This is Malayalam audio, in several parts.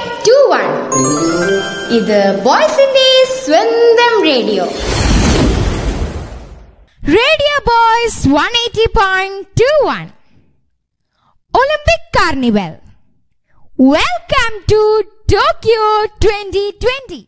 ടു വൺ ഇത് ബോയ്സിന്റെ സ്വന്തം radio radio boys one eighty point two one Olympic carnival welcome to Tokyo twenty twenty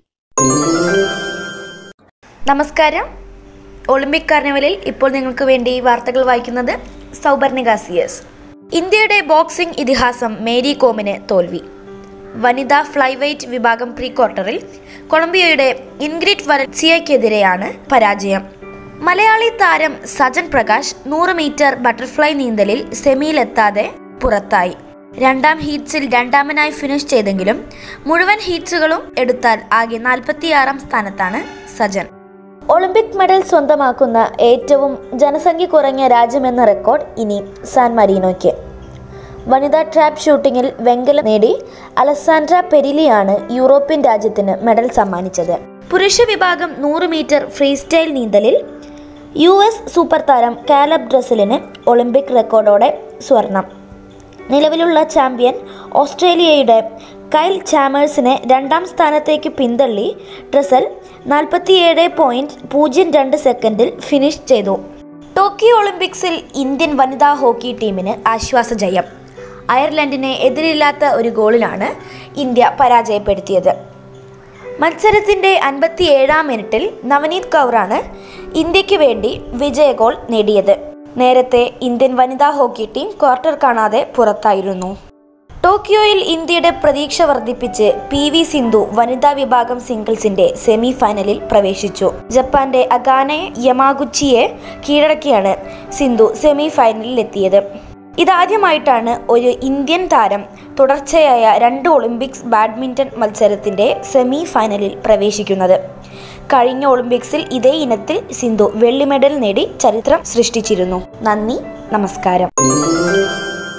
നമസ്കാരം ഒളിമ്പിക് കാർണിവലിൽ ഇപ്പോൾ നിങ്ങൾക്ക് വേണ്ടി വാർത്തകൾ വായിക്കുന്നത് സൗപർണിക സി എസ് ഇന്ത്യയുടെ ബോക്സിംഗ് ഇതിഹാസം മേരി കോമിന് തോൽവി വനിതാ ഫ്ലൈവെയ്റ്റ് വിഭാഗം പ്രീ ക്വാർട്ടറിൽ കൊളംബിയയുടെ ഇൻഗ്രിഡ് വരച്ചിയയ്ക്കെതിരെയാണ് പരാജയം മലയാളി താരം സജൻ പ്രകാശ് നൂറ് മീറ്റർ ബട്ടർഫ്ലൈ നീന്തലിൽ സെമിയിലെത്താതെ പുറത്തായി രണ്ടാം ഹീറ്റ്സിൽ രണ്ടാമനായി ഫിനിഷ് ചെയ്തെങ്കിലും മുഴുവൻ ഹീറ്റ്സുകളും എടുത്താൽ ആകെ നാൽപ്പത്തിയാറാം സ്ഥാനത്താണ് സജൻ ഒളിമ്പിക് മെഡൽ സ്വന്തമാക്കുന്ന ഏറ്റവും ജനസംഖ്യ കുറഞ്ഞ രാജ്യമെന്ന റെക്കോർഡ് ഇനി സാൻ മരീനോയ്ക്ക് വനിതാ ട്രാപ്പ് ഷൂട്ടിങ്ങിൽ വെങ്കലം നേടി അലസാൻഡ്ര പെരിലിയാണ് യൂറോപ്യൻ രാജ്യത്തിന് മെഡൽ സമ്മാനിച്ചത് പുരുഷ വിഭാഗം നൂറ് മീറ്റർ ഫ്രീ സ്റ്റൈൽ നീന്തലിൽ യു എസ് സൂപ്പർ താരം കാലബ് ഡ്രസലിന് ഒളിമ്പിക് റെക്കോർഡോടെ സ്വർണം നിലവിലുള്ള ചാമ്പ്യൻ ഓസ്ട്രേലിയയുടെ കൈൽ ചാമേഴ്സിനെ രണ്ടാം സ്ഥാനത്തേക്ക് പിന്തള്ളി ഡ്രസൽ നാൽപ്പത്തിയേഴ് പോയിന്റ് പൂജ്യം രണ്ട് സെക്കൻഡിൽ ഫിനിഷ് ചെയ്തു ടോക്കിയോ ഒളിമ്പിക്സിൽ ഇന്ത്യൻ വനിതാ ഹോക്കി ടീമിന് ആശ്വാസ ജയം അയർലൻഡിനെ എതിരില്ലാത്ത ഒരു ഗോളിനാണ് ഇന്ത്യ പരാജയപ്പെടുത്തിയത് മത്സരത്തിന്റെ അൻപത്തിയേഴാം മിനിറ്റിൽ നവനീത് കൗറാണ് ഇന്ത്യക്ക് വേണ്ടി വിജയ ഗോൾ നേടിയത് നേരത്തെ ഇന്ത്യൻ വനിതാ ഹോക്കി ടീം ക്വാർട്ടർ കാണാതെ പുറത്തായിരുന്നു ടോക്കിയോയിൽ ഇന്ത്യയുടെ പ്രതീക്ഷ വർദ്ധിപ്പിച്ച് പി വി സിന്ധു വനിതാ വിഭാഗം സിംഗിൾസിന്റെ സെമി ഫൈനലിൽ പ്രവേശിച്ചു ജപ്പാന്റെ അഗാനെ യമാഗുച്ചിയെ കീഴടക്കിയാണ് സിന്ധു സെമി ഫൈനലിൽ എത്തിയത് ഇതാദ്യമായിട്ടാണ് ഒരു ഇന്ത്യൻ താരം തുടർച്ചയായ രണ്ട് ഒളിമ്പിക്സ് ബാഡ്മിന്റൺ മത്സരത്തിന്റെ സെമി ഫൈനലിൽ പ്രവേശിക്കുന്നത് കഴിഞ്ഞ ഒളിമ്പിക്സിൽ ഇതേ ഇനത്തിൽ സിന്ധു വെള്ളി മെഡൽ നേടി ചരിത്രം സൃഷ്ടിച്ചിരുന്നു നന്ദി നമസ്കാരം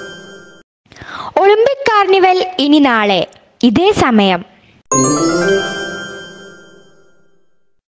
ഒളിമ്പിക് കാർണിവൽ ഇനി നാളെ ഇതേ സമയം